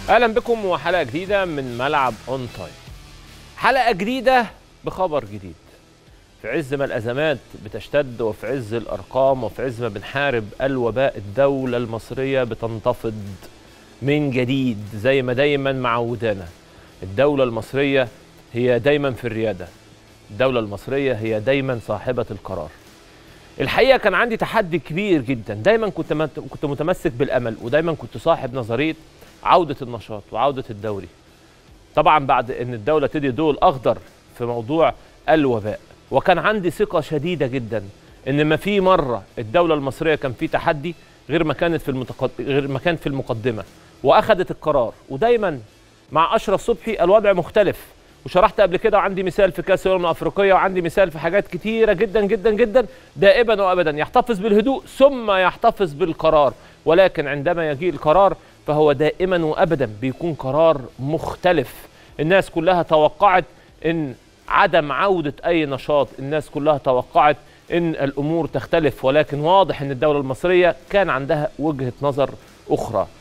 اهلا بكم وحلقه جديده من ملعب اون تايم حلقه جديده بخبر جديد في عز ما الازمات بتشتد وفي عز الارقام وفي عز ما بنحارب الوباء الدوله المصريه بتنتفض من جديد زي ما دايما معودانا الدوله المصريه هي دايما في الرياده الدوله المصريه هي دايما صاحبه القرار الحقيقه كان عندي تحدي كبير جدا دايما كنت مت- كنت متمسك بالامل ودايما كنت صاحب نظريه عوده النشاط وعوده الدوري طبعا بعد ان الدوله تدي ضوء الاخضر في موضوع الوباء وكان عندي ثقه شديده جدا ان ما في مره الدوله المصريه كان في تحدي غير ما كانت في المتقد... غير ما كان في المقدمه واخذت القرار ودايما مع اشرف صبحي الوضع مختلف وشرحت قبل كده وعندي مثال في كاس الامم الافريقيه وعندي مثال في حاجات كتيره جدا جدا جدا دائما وابدا يحتفظ بالهدوء ثم يحتفظ بالقرار ولكن عندما يجيء القرار فهو دائما وابدا بيكون قرار مختلف الناس كلها توقعت ان عدم عوده اي نشاط الناس كلها توقعت ان الامور تختلف ولكن واضح ان الدوله المصريه كان عندها وجهه نظر اخرى